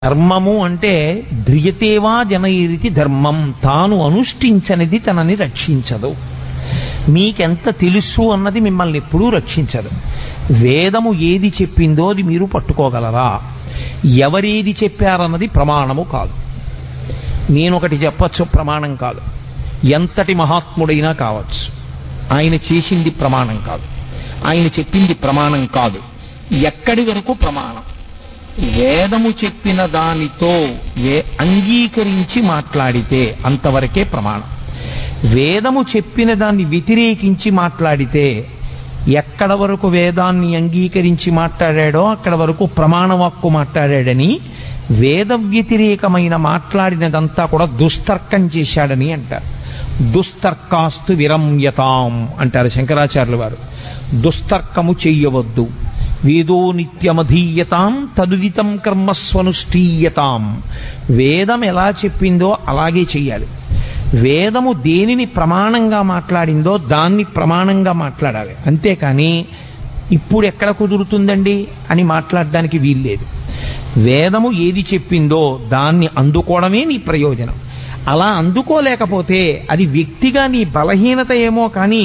ధర్మము అంటే ధ్రియతేవా జనయిరితి ధర్మం తాను అనుష్ఠించనిది తనని రక్షించదు మీకెంత తెలుసు అన్నది మిమ్మల్ని ఎప్పుడూ రక్షించదు వేదము ఏది చెప్పిందో అది మీరు పట్టుకోగలరా ఎవరేది చెప్పారన్నది ప్రమాణము కాదు నేను ఒకటి చెప్పచ్చు ప్రమాణం కాదు ఎంతటి మహాత్ముడైనా కావచ్చు ఆయన చేసింది ప్రమాణం కాదు ఆయన చెప్పింది ప్రమాణం కాదు ఎక్కడి వరకు ప్రమాణం వేదము చెప్పిన దానితో వే అంగీకరించి మాట్లాడితే అంతవరకే ప్రమాణం వేదము చెప్పిన దాన్ని వ్యతిరేకించి మాట్లాడితే ఎక్కడ వరకు వేదాన్ని అంగీకరించి మాట్లాడాడో అక్కడ వరకు ప్రమాణవాక్కు మాట్లాడాడని వేద వ్యతిరేకమైన మాట్లాడినదంతా కూడా దుస్తర్కం చేశాడని అంటారు దుస్తర్కాస్తు విరమ్యతాం అంటారు శంకరాచార్యుల వారు దుస్తర్కము చెయ్యవద్దు వేదో నిత్యమధీయతాం తదుదితం కర్మస్వనుష్ఠీయతాం వేదం ఎలా చెప్పిందో అలాగే చెయ్యాలి వేదము దేనిని ప్రమాణంగా మాట్లాడిందో దాన్ని ప్రమాణంగా మాట్లాడాలి అంతేకాని ఇప్పుడు ఎక్కడ కుదురుతుందండి అని మాట్లాడడానికి వీల్లేదు వేదము ఏది చెప్పిందో దాన్ని అందుకోవడమే నీ ప్రయోజనం అలా అందుకోలేకపోతే అది వ్యక్తిగా నీ బలహీనత ఏమో కానీ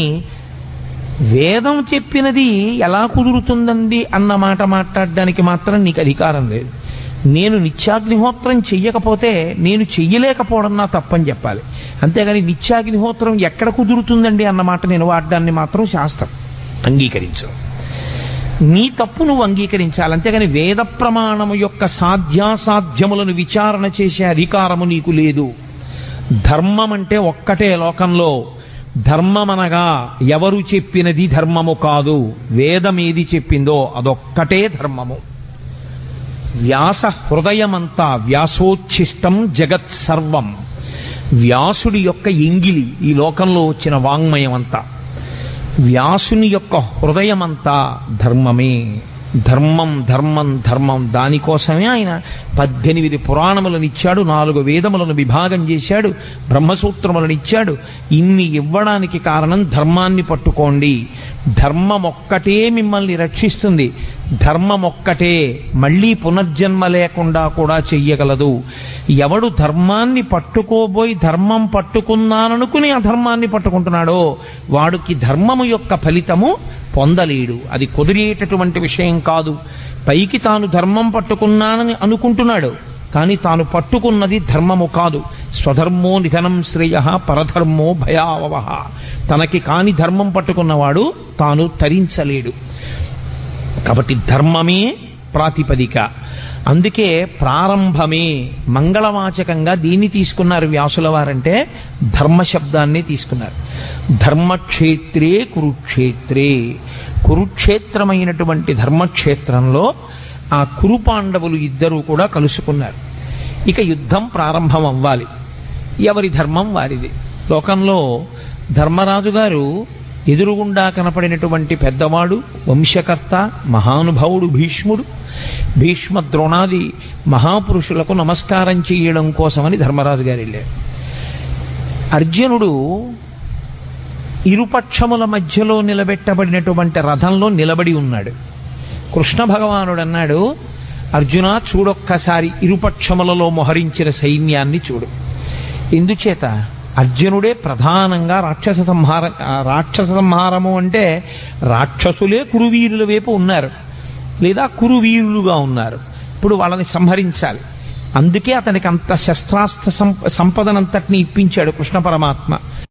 వేదం చెప్పినది ఎలా కుదురుతుందండి అన్న మాట మాట్లాడడానికి మాత్రం నీకు అధికారం లేదు నేను నిత్యాగ్నిహోత్రం చెయ్యకపోతే నేను చెయ్యలేకపోవడం నా తప్పని చెప్పాలి అంతేగాని నిత్యాగ్నిహోత్రం ఎక్కడ కుదురుతుందండి అన్న మాట నేను వాడడాన్ని మాత్రం శాస్త్రం అంగీకరించు నీ తప్పు నువ్వు అంగీకరించాలి అంతేగాని వేద ప్రమాణము యొక్క సాధ్యాసాధ్యములను విచారణ చేసే అధికారము నీకు లేదు ధర్మం అంటే ఒక్కటే లోకంలో ధర్మమనగా ఎవరు చెప్పినది ధర్మము కాదు వేదం ఏది చెప్పిందో అదొక్కటే ధర్మము వ్యాస హృదయమంతా వ్యాసోచ్ఛిష్టం జగత్ సర్వం వ్యాసుడి యొక్క ఎంగిలి ఈ లోకంలో వచ్చిన వాంగ్మయం అంతా వ్యాసుని యొక్క హృదయమంతా ధర్మమే ధర్మం ధర్మం ధర్మం దానికోసమే ఆయన పద్దెనిమిది పురాణములను ఇచ్చాడు నాలుగు వేదములను విభాగం చేశాడు బ్రహ్మసూత్రములను ఇచ్చాడు ఇన్ని ఇవ్వడానికి కారణం ధర్మాన్ని పట్టుకోండి ధర్మం ఒక్కటే మిమ్మల్ని రక్షిస్తుంది ధర్మం ఒక్కటే మళ్ళీ పునర్జన్మ లేకుండా కూడా చెయ్యగలదు ఎవడు ధర్మాన్ని పట్టుకోబోయి ధర్మం పట్టుకున్నాననుకుని అధర్మాన్ని పట్టుకుంటున్నాడో వాడికి ధర్మము యొక్క ఫలితము పొందలేడు అది కుదిరేటటువంటి విషయం కాదు పైకి తాను ధర్మం పట్టుకున్నానని అనుకుంటున్నాడు కానీ తాను పట్టుకున్నది ధర్మము కాదు స్వధర్మో నిధనం శ్రేయ పరధర్మో భయావహ తనకి కాని ధర్మం పట్టుకున్నవాడు తాను తరించలేడు కాబట్టి ధర్మమే ప్రాతిపదిక అందుకే ప్రారంభమే మంగళవాచకంగా దీన్ని తీసుకున్నారు వ్యాసుల వారంటే ధర్మ శబ్దాన్ని తీసుకున్నారు ధర్మక్షేత్రే కురుక్షేత్రే కురుక్షేత్రమైనటువంటి ధర్మక్షేత్రంలో ఆ కురు పాండవులు ఇద్దరూ కూడా కలుసుకున్నారు ఇక యుద్ధం ప్రారంభం అవ్వాలి ఎవరి ధర్మం వారిది లోకంలో ధర్మరాజు గారు ఎదురుగుండా కనపడినటువంటి పెద్దవాడు వంశకర్త మహానుభావుడు భీష్ముడు భీష్మ ద్రోణాది మహాపురుషులకు నమస్కారం చేయడం కోసమని ధర్మరాజు గారు వెళ్ళారు అర్జునుడు ఇరుపక్షముల మధ్యలో నిలబెట్టబడినటువంటి రథంలో నిలబడి ఉన్నాడు కృష్ణ భగవానుడు అన్నాడు అర్జున చూడొక్కసారి ఇరుపక్షములలో మొహరించిన సైన్యాన్ని చూడు ఎందుచేత అర్జునుడే ప్రధానంగా రాక్షస సంహార ఆ రాక్షస సంహారము అంటే రాక్షసులే కురువీరుల వైపు ఉన్నారు లేదా కురువీరులుగా ఉన్నారు ఇప్పుడు వాళ్ళని సంహరించాలి అందుకే అతనికి అంత శస్త్రాస్త్ర సంపదనంతటిని ఇప్పించాడు కృష్ణ పరమాత్మ